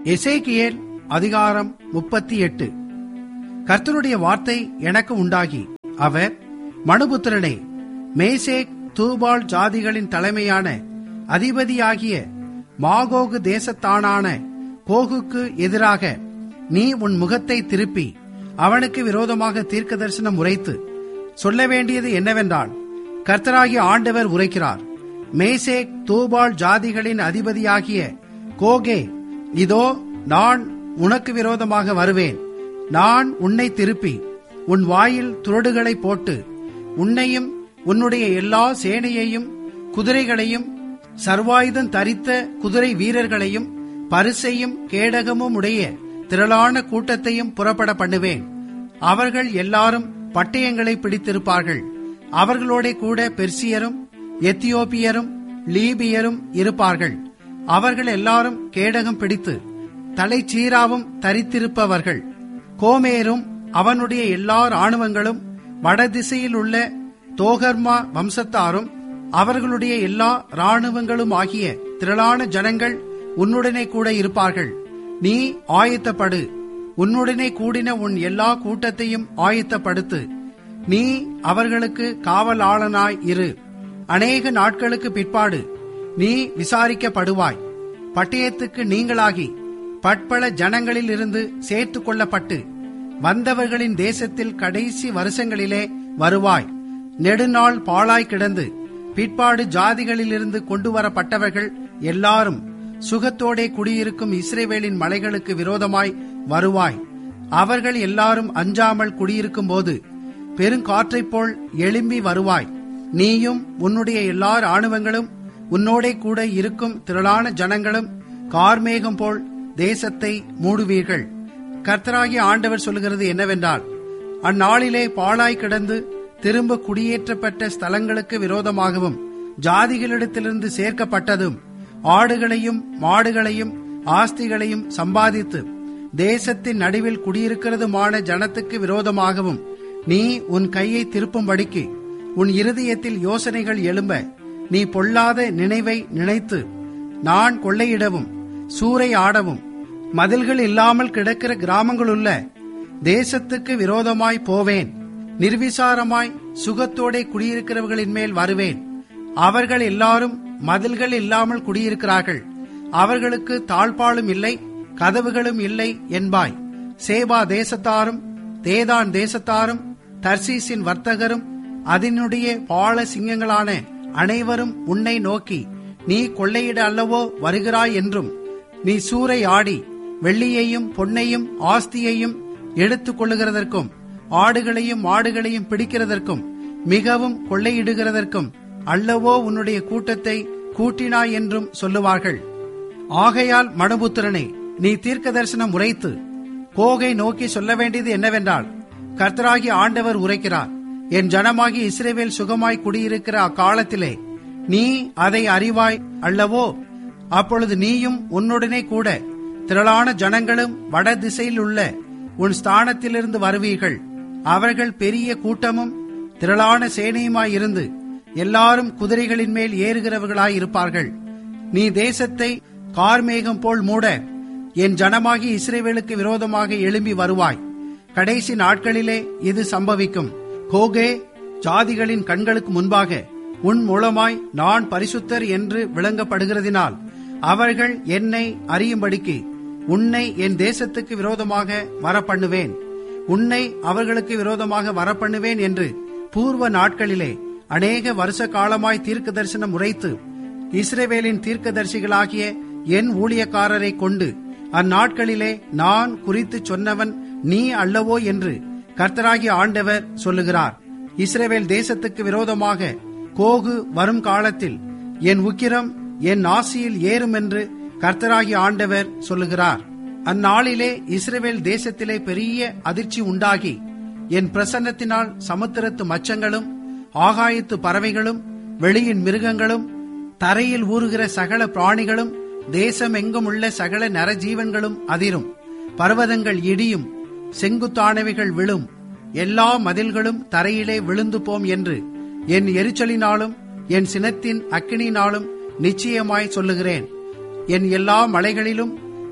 எசேக்கியேல் அதிகாரம் முப்பத்தி எட்டு கர்த்தருடைய வார்த்தை எனக்கு உண்டாகி அவர் மனுபுத்திரனே மேசேக் தூபால் ஜாதிகளின் தலைமையான அதிபதியாகிய மாகோகு தேசத்தானான கோகுக்கு எதிராக நீ உன் முகத்தை திருப்பி அவனுக்கு விரோதமாக தீர்க்க தரிசனம் உரைத்து சொல்ல வேண்டியது என்னவென்றால் கர்த்தராகிய ஆண்டவர் உரைக்கிறார் மேசேக் தூபால் ஜாதிகளின் அதிபதியாகிய கோகே இதோ நான் உனக்கு விரோதமாக வருவேன் நான் உன்னை திருப்பி உன் வாயில் துரடுகளை போட்டு உன்னையும் உன்னுடைய எல்லா சேனையையும் குதிரைகளையும் சர்வாயுதம் தரித்த குதிரை வீரர்களையும் பரிசையும் கேடகமும் உடைய திரளான கூட்டத்தையும் புறப்பட பண்ணுவேன் அவர்கள் எல்லாரும் பட்டயங்களை பிடித்திருப்பார்கள் அவர்களோட கூட பெர்சியரும் எத்தியோப்பியரும் லீபியரும் இருப்பார்கள் அவர்கள் எல்லாரும் கேடகம் பிடித்து தலைச்சீராவும் தரித்திருப்பவர்கள் கோமேரும் அவனுடைய எல்லா ராணுவங்களும் வடதிசையில் உள்ள தோகர்மா வம்சத்தாரும் அவர்களுடைய எல்லா ராணுவங்களும் ஆகிய திரளான ஜனங்கள் உன்னுடனே கூட இருப்பார்கள் நீ ஆயத்தப்படு உன்னுடனே கூடின உன் எல்லா கூட்டத்தையும் ஆயத்தப்படுத்து நீ அவர்களுக்கு காவலாளனாய் இரு அநேக நாட்களுக்கு பிற்பாடு நீ விசாரிக்கப்படுவாய் பட்டயத்துக்கு நீங்களாகி பட்பல ஜனங்களில் இருந்து சேர்த்து கொள்ளப்பட்டு வந்தவர்களின் தேசத்தில் கடைசி வருஷங்களிலே வருவாய் நெடுநாள் பாழாய் கிடந்து பிற்பாடு ஜாதிகளிலிருந்து கொண்டு வரப்பட்டவர்கள் எல்லாரும் சுகத்தோடே குடியிருக்கும் இஸ்ரேவேலின் மலைகளுக்கு விரோதமாய் வருவாய் அவர்கள் எல்லாரும் அஞ்சாமல் குடியிருக்கும் போது பெருங்காற்றைப் போல் எழும்பி வருவாய் நீயும் உன்னுடைய எல்லா ராணுவங்களும் உன்னோடே கூட இருக்கும் திரளான ஜனங்களும் கார்மேகம் போல் தேசத்தை மூடுவீர்கள் கர்த்தராகிய ஆண்டவர் சொல்லுகிறது என்னவென்றால் அந்நாளிலே பாழாய் கிடந்து திரும்ப குடியேற்றப்பட்ட ஸ்தலங்களுக்கு விரோதமாகவும் ஜாதிகளிடத்திலிருந்து சேர்க்கப்பட்டதும் ஆடுகளையும் மாடுகளையும் ஆஸ்திகளையும் சம்பாதித்து தேசத்தின் நடுவில் குடியிருக்கிறதுமான ஜனத்துக்கு விரோதமாகவும் நீ உன் கையை திருப்பும்படிக்கு உன் இருதயத்தில் யோசனைகள் எழும்ப நீ பொல்லாத நினைவை நினைத்து நான் கொள்ளையிடவும் சூறை ஆடவும் மதில்கள் இல்லாமல் கிடக்கிற கிராமங்களுள்ள தேசத்துக்கு விரோதமாய் போவேன் நிர்விசாரமாய் சுகத்தோடே குடியிருக்கிறவர்களின் மேல் வருவேன் அவர்கள் எல்லாரும் மதில்கள் இல்லாமல் குடியிருக்கிறார்கள் அவர்களுக்கு தாழ்பாலும் இல்லை கதவுகளும் இல்லை என்பாய் சேபா தேசத்தாரும் தேதான் தேசத்தாரும் தர்சீசின் வர்த்தகரும் அதனுடைய பால சிங்கங்களான அனைவரும் உன்னை நோக்கி நீ கொள்ளையிட அல்லவோ வருகிறாய் என்றும் நீ சூறை ஆடி வெள்ளியையும் பொன்னையும் ஆஸ்தியையும் எடுத்துக் கொள்ளுகிறதற்கும் ஆடுகளையும் மாடுகளையும் பிடிக்கிறதற்கும் மிகவும் கொள்ளையிடுகிறதற்கும் அல்லவோ உன்னுடைய கூட்டத்தை கூட்டினாய் என்றும் சொல்லுவார்கள் ஆகையால் மனுபுத்திரனே நீ தீர்க்க தரிசனம் உரைத்து கோகை நோக்கி சொல்ல வேண்டியது என்னவென்றால் கர்த்தராகி ஆண்டவர் உரைக்கிறார் என் ஜனமாகி இஸ்ரேவேல் சுகமாய் குடியிருக்கிற அக்காலத்திலே நீ அதை அறிவாய் அல்லவோ அப்பொழுது நீயும் உன்னுடனே கூட திரளான ஜனங்களும் வட திசையில் உள்ள உன் ஸ்தானத்திலிருந்து வருவீர்கள் அவர்கள் பெரிய கூட்டமும் திரளான சேனையுமாயிருந்து எல்லாரும் குதிரைகளின் மேல் ஏறுகிறவர்களாய் இருப்பார்கள் நீ தேசத்தை கார்மேகம் போல் மூட என் ஜனமாகி இஸ்ரேவேலுக்கு விரோதமாக எழும்பி வருவாய் கடைசி நாட்களிலே இது சம்பவிக்கும் கோகே ஜாதிகளின் கண்களுக்கு முன்பாக உன் மூலமாய் நான் பரிசுத்தர் என்று விளங்கப்படுகிறதினால் அவர்கள் என்னை அறியும்படிக்கு உன்னை என் தேசத்துக்கு விரோதமாக வரப்பண்ணுவேன் உன்னை அவர்களுக்கு விரோதமாக வரப்பண்ணுவேன் என்று பூர்வ நாட்களிலே அநேக வருஷ காலமாய் தீர்க்க தரிசனம் உரைத்து இஸ்ரேவேலின் தீர்க்கதரிசிகளாகிய என் ஊழியக்காரரை கொண்டு அந்நாட்களிலே நான் குறித்து சொன்னவன் நீ அல்லவோ என்று கர்த்தராகிய ஆண்டவர் சொல்லுகிறார் இஸ்ரேவேல் தேசத்துக்கு விரோதமாக கோகு வரும் காலத்தில் என் உக்கிரம் என் நாசியில் ஏறும் என்று கர்த்தராகிய ஆண்டவர் சொல்லுகிறார் அந்நாளிலே இஸ்ரேவேல் தேசத்திலே பெரிய அதிர்ச்சி உண்டாகி என் பிரசன்னத்தினால் சமுத்திரத்து மச்சங்களும் ஆகாயத்து பறவைகளும் வெளியின் மிருகங்களும் தரையில் ஊறுகிற சகல பிராணிகளும் தேசம் எங்கும் உள்ள சகல நரஜீவன்களும் அதிரும் பர்வதங்கள் இடியும் செங்குத்தானவைகள் விழும் எல்லா மதில்களும் தரையிலே விழுந்து போம் என்று என் எரிச்சலினாலும் என் சினத்தின் அக்கினினாலும் நிச்சயமாய் சொல்லுகிறேன் என் எல்லா மலைகளிலும்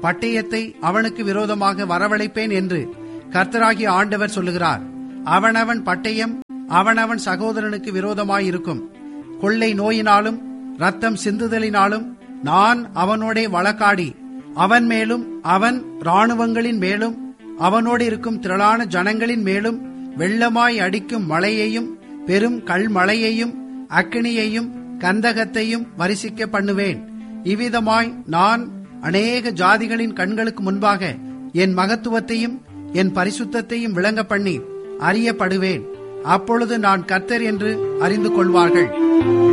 பட்டயத்தை அவனுக்கு விரோதமாக வரவழைப்பேன் என்று கர்த்தராகிய ஆண்டவர் சொல்லுகிறார் அவனவன் பட்டயம் அவனவன் சகோதரனுக்கு விரோதமாயிருக்கும் கொள்ளை நோயினாலும் ரத்தம் சிந்துதலினாலும் நான் அவனோடே வழக்காடி அவன் மேலும் அவன் இராணுவங்களின் மேலும் அவனோடு இருக்கும் திரளான ஜனங்களின் மேலும் வெள்ளமாய் அடிக்கும் மழையையும் பெரும் கல்மழையையும் அக்கினியையும் கந்தகத்தையும் வரிசிக்க பண்ணுவேன் இவ்விதமாய் நான் அநேக ஜாதிகளின் கண்களுக்கு முன்பாக என் மகத்துவத்தையும் என் பரிசுத்தத்தையும் விளங்க பண்ணி அறியப்படுவேன் அப்பொழுது நான் கர்த்தர் என்று அறிந்து கொள்வார்கள்